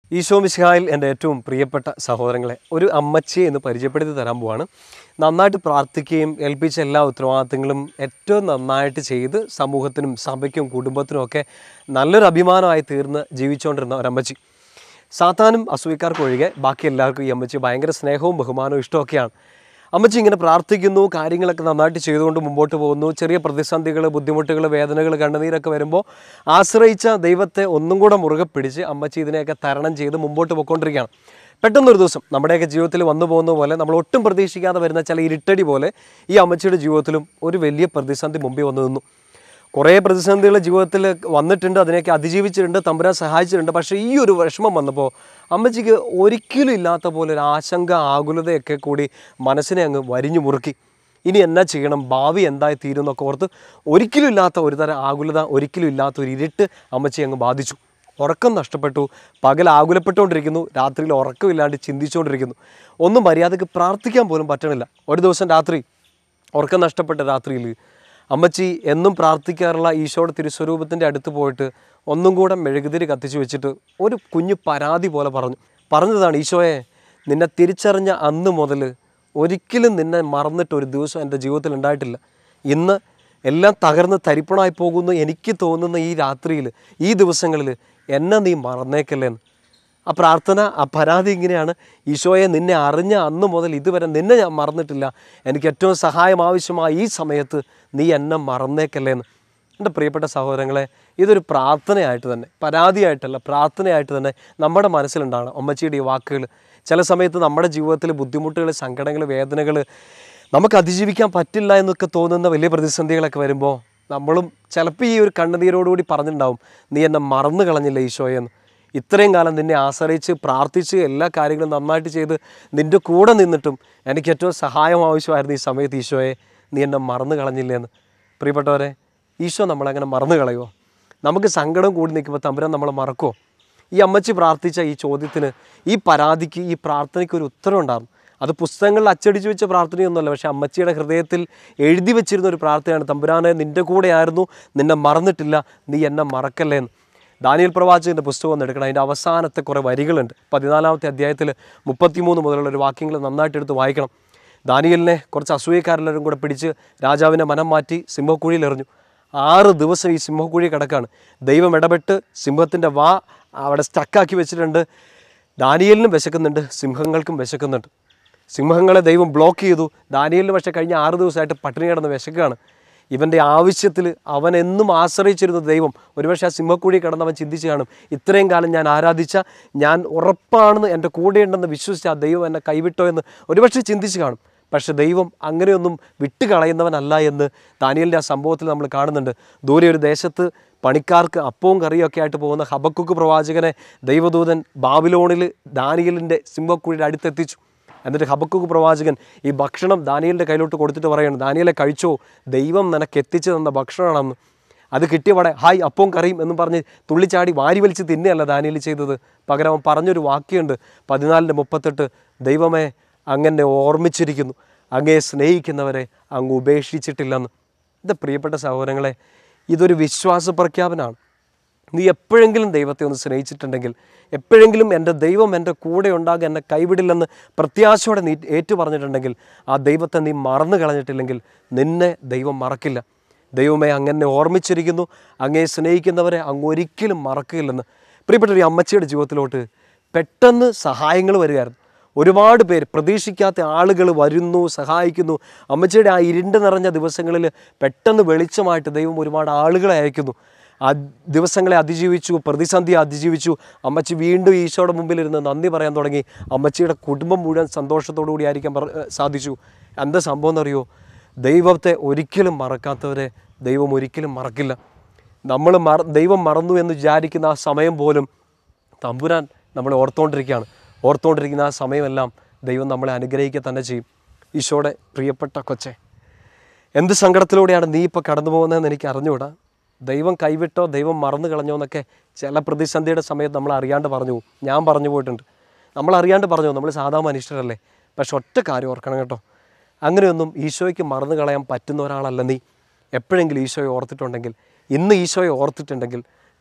ഈശോ മിശിഹായിൽ എൻ്റെ ഏറ്റവും പ്രിയപ്പെട്ട സഹോദരങ്ങളെ ഒരു അമ്മച്ചിയെ എന്ന് പരിചയപ്പെടുത്തി തരാൻ പോവാണ് നന്നായിട്ട് പ്രാർത്ഥിക്കുകയും ഏൽപ്പിച്ച എല്ലാ ഉത്തരവാദിത്തങ്ങളും ഏറ്റവും നന്നായിട്ട് ചെയ്ത് സമൂഹത്തിനും സഭയ്ക്കും കുടുംബത്തിനും ഒക്കെ നല്ലൊരു അഭിമാനമായി തീർന്ന് ജീവിച്ചുകൊണ്ടിരുന്ന ഒരു അമ്മച്ചി സാത്താനും അസൂയക്കാർക്കും ഒഴികെ ബാക്കി എല്ലാവർക്കും ഈ അമ്മച്ചി ഭയങ്കര സ്നേഹവും ബഹുമാനവും ഇഷ്ടമൊക്കെയാണ് അമ്മച്ചി ഇങ്ങനെ പ്രാർത്ഥിക്കുന്നു കാര്യങ്ങളൊക്കെ നന്നായിട്ട് ചെയ്തുകൊണ്ട് മുമ്പോട്ട് പോകുന്നു ചെറിയ പ്രതിസന്ധികൾ ബുദ്ധിമുട്ടുകൾ വേദനകൾ കണ്ണുനീരൊക്കെ വരുമ്പോൾ ആശ്രയിച്ച ദൈവത്തെ ഒന്നും കൂടെ മുറുകെ പിടിച്ച് അമ്മച്ചി ഇതിനെയൊക്കെ തരണം ചെയ്ത് മുമ്പോട്ട് പോയിക്കൊണ്ടിരിക്കുകയാണ് പെട്ടെന്നൊരു ദിവസം നമ്മുടെയൊക്കെ ജീവിതത്തിൽ വന്നു പോകുന്ന പോലെ നമ്മൾ ഒട്ടും പ്രതീക്ഷിക്കാതെ വരുന്ന ചില ഇരുട്ടടി പോലെ ഈ അമ്മച്ചിയുടെ ജീവിതത്തിലും ഒരു വലിയ പ്രതിസന്ധി മുമ്പിൽ വന്നു നിന്നു കുറേ പ്രതിസന്ധികൾ ജീവിതത്തിൽ വന്നിട്ടുണ്ട് അതിനെയൊക്കെ അതിജീവിച്ചിട്ടുണ്ട് തമ്പുരാൻ സഹായിച്ചിട്ടുണ്ട് പക്ഷേ ഈ ഒരു വിഷമം വന്നപ്പോൾ അമ്മച്ചിക്ക് ഒരിക്കലും ഇല്ലാത്ത പോലെ ഒരു ആശങ്ക ആകുലതയൊക്കെ കൂടി മനസ്സിനെ അങ്ങ് വരിഞ്ഞു മുറുക്കി ഇനി എന്നാ ചെയ്യണം ഭാവി എന്തായി തീരും എന്നൊക്കെ ഓർത്ത് ഒരിക്കലും ഇല്ലാത്ത ഒരു തരം ആകുലത ഒരിക്കലും ഇല്ലാത്ത ഒരു ഇരുട്ട് അമ്മച്ചി അങ്ങ് ബാധിച്ചു ഉറക്കം നഷ്ടപ്പെട്ടു പകൽ ആകുലപ്പെട്ടുകൊണ്ടിരിക്കുന്നു രാത്രിയിൽ ഉറക്കമില്ലാണ്ട് ചിന്തിച്ചുകൊണ്ടിരിക്കുന്നു ഒന്നും മര്യാദയ്ക്ക് പ്രാർത്ഥിക്കാൻ പോലും പറ്റണില്ല ഒരു ദിവസം രാത്രി ഉറക്കം നഷ്ടപ്പെട്ട രാത്രിയിൽ അമ്മച്ചി എന്നും പ്രാർത്ഥിക്കാറുള്ള ഈശോയുടെ തിരുസ്വരൂപത്തിൻ്റെ അടുത്ത് പോയിട്ട് ഒന്നും കൂടെ മെഴുകുതിരി കത്തിച്ച് വെച്ചിട്ട് ഒരു കുഞ്ഞു പരാതി പോലെ പറഞ്ഞു പറഞ്ഞതാണ് ഈശോയെ നിന്നെ തിരിച്ചറിഞ്ഞ അന്ന് മുതൽ ഒരിക്കലും നിന്നെ മറന്നിട്ട് ഒരു ദിവസം എൻ്റെ ജീവിതത്തിൽ ഉണ്ടായിട്ടില്ല ഇന്ന് എല്ലാം തകർന്ന് തരിപ്പണായി പോകുന്നു എനിക്ക് തോന്നുന്ന ഈ രാത്രിയിൽ ഈ ദിവസങ്ങളിൽ എന്നെ നീ മറന്നേക്കല്ലേന്ന് ആ പ്രാർത്ഥന ആ പരാതി ഇങ്ങനെയാണ് ഈശോയെ നിന്നെ അറിഞ്ഞ അന്ന് മുതൽ ഇതുവരെ നിന്നെ ഞാൻ മറന്നിട്ടില്ല എനിക്ക് ഏറ്റവും സഹായം ആവശ്യമായ ഈ സമയത്ത് നീ എന്നെ മറന്നേക്കല്ലേ എന്ന് എൻ്റെ പ്രിയപ്പെട്ട സഹോദരങ്ങളെ ഇതൊരു പ്രാർത്ഥനയായിട്ട് തന്നെ പരാതിയായിട്ടല്ല പ്രാർത്ഥനയായിട്ട് തന്നെ നമ്മുടെ മനസ്സിലുണ്ടാകണം അമ്മച്ചിയുടെ ഈ വാക്കുകൾ ചില സമയത്ത് നമ്മുടെ ജീവിതത്തിൽ ബുദ്ധിമുട്ടുകൾ സങ്കടങ്ങൾ വേദനകൾ നമുക്ക് അതിജീവിക്കാൻ പറ്റില്ല എന്നൊക്കെ തോന്നുന്ന വലിയ പ്രതിസന്ധികളൊക്കെ വരുമ്പോൾ നമ്മളും ചിലപ്പോൾ ഈ ഒരു കണ്ണുനീരോടുകൂടി പറഞ്ഞിട്ടുണ്ടാവും നീ എന്നെ മറന്നു കളഞ്ഞില്ല ഈശോയെന്ന് ഇത്രയും കാലം നിന്നെ ആശ്രയിച്ച് പ്രാർത്ഥിച്ച് എല്ലാ കാര്യങ്ങളും നന്നായിട്ട് ചെയ്ത് നിൻ്റെ കൂടെ നിന്നിട്ടും എനിക്ക് ഏറ്റവും സഹായം ആവശ്യമായിരുന്നു ഈ സമയത്ത് ഈശോയെ നീ എന്നെ മറന്നു കളഞ്ഞില്ലേന്ന് പ്രിയപ്പെട്ടവരെ ഈശോ നമ്മളങ്ങനെ മറന്നു കളയുമോ നമുക്ക് സങ്കടം കൂടി നിൽക്കുമ്പോൾ തമ്പുരാൻ നമ്മളെ മറക്കുമോ ഈ അമ്മച്ചി പ്രാർത്ഥിച്ച ഈ ചോദ്യത്തിന് ഈ പരാതിക്ക് ഈ പ്രാർത്ഥനയ്ക്ക് ഒരു ഉത്തരം ഉണ്ടായിരുന്നു അത് പുസ്തകങ്ങളിൽ അച്ചടിച്ചു വെച്ച പ്രാർത്ഥനയൊന്നുമല്ല പക്ഷേ അമ്മച്ചിയുടെ ഹൃദയത്തിൽ എഴുതി വെച്ചിരുന്ന ഒരു പ്രാർത്ഥനയാണ് തമ്പുരാനെ നിൻ്റെ കൂടെയായിരുന്നു നിന്നെ മറന്നിട്ടില്ല നീ എന്നെ മറക്കല്ലേന്ന് ദാനിയൽ പ്രവാചകൻ്റെ പുസ്തകം ഒന്ന് എടുക്കണം അതിൻ്റെ അവസാനത്തെ കുറേ വരികളുണ്ട് പതിനാലാമത്തെ അധ്യായത്തിൽ മുപ്പത്തിമൂന്ന് മുതലുള്ള ഒരു വാക്യങ്ങൾ നന്നായിട്ട് എടുത്ത് വായിക്കണം ദാനിയലിനെ കുറച്ച് അസൂയക്കാരെല്ലാവരും കൂടെ പിടിച്ച് രാജാവിനെ മനം മാറ്റി സിംഹക്കുഴിയിൽ എറിഞ്ഞു ആറ് ദിവസം ഈ സിംഹക്കുഴി കിടക്കാണ് ദൈവം ഇടപെട്ട് സിംഹത്തിൻ്റെ വാ അവിടെ സ്റ്റക്കാക്കി വെച്ചിട്ടുണ്ട് ദാനിയലിനും വിശക്കുന്നുണ്ട് സിംഹങ്ങൾക്കും വിശക്കുന്നുണ്ട് സിംഹങ്ങളെ ദൈവം ബ്ലോക്ക് ചെയ്തു ദാനിയലിന് പക്ഷേ കഴിഞ്ഞ ആറ് ദിവസമായിട്ട് പട്ടിണി കിടന്ന് വിശക്കുകയാണ് ഇവൻ്റെ ആവശ്യത്തിൽ അവൻ എന്നും ആശ്രയിച്ചിരുന്ന ദൈവം ഒരുപക്ഷെ ആ സിംഹക്കുഴി കിടന്നവൻ ചിന്തിച്ച് കാണും ഇത്രയും കാലം ഞാൻ ആരാധിച്ച ഞാൻ ഉറപ്പാണെന്ന് എൻ്റെ കൂടെയുണ്ടെന്ന് വിശ്വസിച്ച ആ ദൈവം എന്നെ കൈവിട്ടോ എന്ന് ഒരുപക്ഷെ ചിന്തിച്ച് കാണും പക്ഷെ ദൈവം അങ്ങനെയൊന്നും വിട്ടുകളയുന്നവനല്ല എന്ന് ദാനിയലിൻ്റെ ആ സംഭവത്തിൽ നമ്മൾ കാണുന്നുണ്ട് ദൂരെ ഒരു ദേശത്ത് പണിക്കാർക്ക് അപ്പവും കറിയും ഒക്കെ ആയിട്ട് പോകുന്ന ഹബക്കുക്ക് പ്രവാചകനെ ദൈവദൂതൻ ബാബിലോണിൽ ദാനിയലിൻ്റെ സിംഹക്കുഴിയുടെ അടുത്തെത്തിച്ചു എന്നിട്ട് ഹബക്കുക്ക് പ്രവാചകൻ ഈ ഭക്ഷണം ദാനിയലിൻ്റെ കയ്യിലോട്ട് കൊടുത്തിട്ട് പറയണം ദാനിയലെ കഴിച്ചോ ദൈവം നിനക്ക് എത്തിച്ചു തന്ന ഭക്ഷണമാണെന്ന് അത് കിട്ടിയവിടെ ഹായ് അപ്പവും കറിയും എന്ന് പറഞ്ഞ് തുള്ളിച്ചാടി വാരി വലിച്ച് തിന്നെയല്ല ദാനിയൽ ചെയ്തത് പകരം അവൻ പറഞ്ഞൊരു വാക്യമുണ്ട് പതിനാലിൻ്റെ മുപ്പത്തെട്ട് ദൈവമേ അങ്ങനെ ഓർമ്മിച്ചിരിക്കുന്നു അങ്ങയെ സ്നേഹിക്കുന്നവരെ അങ്ങ് ഉപേക്ഷിച്ചിട്ടില്ലെന്ന് ഇത് പ്രിയപ്പെട്ട സഹോദരങ്ങളെ ഇതൊരു വിശ്വാസ പ്രഖ്യാപനമാണ് നീ എപ്പോഴെങ്കിലും ദൈവത്തെ ഒന്ന് സ്നേഹിച്ചിട്ടുണ്ടെങ്കിൽ എപ്പോഴെങ്കിലും എൻ്റെ ദൈവം എൻ്റെ കൂടെ ഉണ്ടാകും എന്നെ കൈവിടില്ലെന്ന് പ്രത്യാശയോടെ നീ ഏറ്റു പറഞ്ഞിട്ടുണ്ടെങ്കിൽ ആ ദൈവത്തെ നീ മറന്നു കളഞ്ഞിട്ടില്ലെങ്കിൽ നിന്നെ ദൈവം മറക്കില്ല ദൈവമേ അങ്ങനെ ഓർമ്മിച്ചിരിക്കുന്നു അങ്ങേ സ്നേഹിക്കുന്നവരെ അങ്ങ് ഒരിക്കലും മറക്കില്ലെന്ന് പ്രിയപ്പെട്ട ഒരു അമ്മച്ചിയുടെ ജീവിതത്തിലോട്ട് പെട്ടെന്ന് സഹായങ്ങൾ വരികയായിരുന്നു ഒരുപാട് പേര് പ്രതീക്ഷിക്കാത്ത ആളുകൾ വരുന്നു സഹായിക്കുന്നു അമ്മച്ചിയുടെ ആ ഇരുണ്ട് നിറഞ്ഞ ദിവസങ്ങളിൽ പെട്ടെന്ന് വെളിച്ചമായിട്ട് ദൈവം ഒരുപാട് ആളുകളെ അയക്കുന്നു ആ ദിവസങ്ങളെ അതിജീവിച്ചു പ്രതിസന്ധി അതിജീവിച്ചു അമ്മച്ചി വീണ്ടും ഈശോയുടെ മുമ്പിൽ ഇരുന്ന് നന്ദി പറയാൻ തുടങ്ങി അമ്മച്ചിയുടെ കുടുംബം മുഴുവൻ സന്തോഷത്തോടു കൂടി ആയിരിക്കാൻ പറ- ഏഹ് സാധിച്ചു എന്താ സംഭവം എന്നറിയോ ദൈവത്തെ ഒരിക്കലും മറക്കാത്തവരെ ദൈവം ഒരിക്കലും മറക്കില്ല നമ്മൾ മറ ദൈവം മറന്നു എന്ന് വിചാരിക്കുന്ന ആ സമയം പോലും തമ്പുരാൻ നമ്മളെ ഓർത്തുകൊണ്ടിരിക്കുകയാണ് ഓർത്തുകൊണ്ടിരിക്കുന്ന ആ സമയമെല്ലാം ദൈവം നമ്മളെ അനുഗ്രഹിക്കുക തന്നെ ചെയ്യും ഈശോയുടെ പ്രിയപ്പെട്ട കൊച്ചെ എന്ത് സങ്കടത്തിലൂടെയാണ് നീ ഇപ്പോൾ കടന്നു പോകുന്നതെന്ന് എനിക്ക് അറിഞ്ഞുകൂടാ ദൈവം കൈവിട്ടോ ദൈവം മറന്നു കളഞ്ഞോ എന്നൊക്കെ ചില പ്രതിസന്ധിയുടെ സമയത്ത് നമ്മൾ അറിയാണ്ട് പറഞ്ഞു പോകും ഞാൻ പറഞ്ഞു പോയിട്ടുണ്ട് നമ്മൾ അറിയാണ്ട് പറഞ്ഞു പോകും. നമ്മൾ സാധാ മനുഷ്യരല്ലേ പക്ഷെ ഒറ്റ കാര്യം ഓർക്കണം കേട്ടോ അങ്ങനെയൊന്നും ഈശോയ്ക്ക് മറന്നു കളയാൻ പറ്റുന്ന ഒരാളല്ല നീ എപ്പോഴെങ്കിലും ഈശോയെ ഓർത്തിട്ടുണ്ടെങ്കിൽ ഇന്ന് ഈശോയെ ഓർത്തിട്ടുണ്ടെങ്കിൽ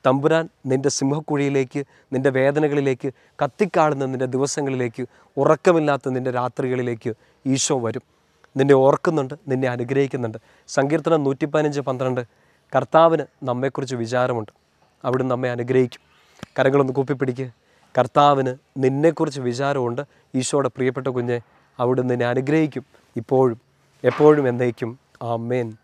തമ്പുരാൻ നിൻ്റെ സിംഹക്കുഴിയിലേക്ക് നിൻ്റെ വേദനകളിലേക്ക് കത്തിക്കാളുന്ന നിൻ്റെ ദിവസങ്ങളിലേക്ക് ഉറക്കമില്ലാത്ത നിൻ്റെ രാത്രികളിലേക്ക് ഈശോ വരും നിന്നെ ഓർക്കുന്നുണ്ട് നിന്നെ അനുഗ്രഹിക്കുന്നുണ്ട് സങ്കീർത്തനം നൂറ്റി പതിനഞ്ച് പന്ത്രണ്ട് കർത്താവിന് നമ്മെക്കുറിച്ച് വിചാരമുണ്ട് അവിടുന്ന് നമ്മെ അനുഗ്രഹിക്കും കരങ്ങളൊന്ന് കൂപ്പിപ്പിടിക്കുക കർത്താവിന് നിന്നെക്കുറിച്ച് വിചാരമുണ്ട് ഈശോയുടെ പ്രിയപ്പെട്ട കുഞ്ഞെ അവിടുന്ന് നിന്നെ അനുഗ്രഹിക്കും ഇപ്പോഴും എപ്പോഴും എന്നേക്കും ആമേൻ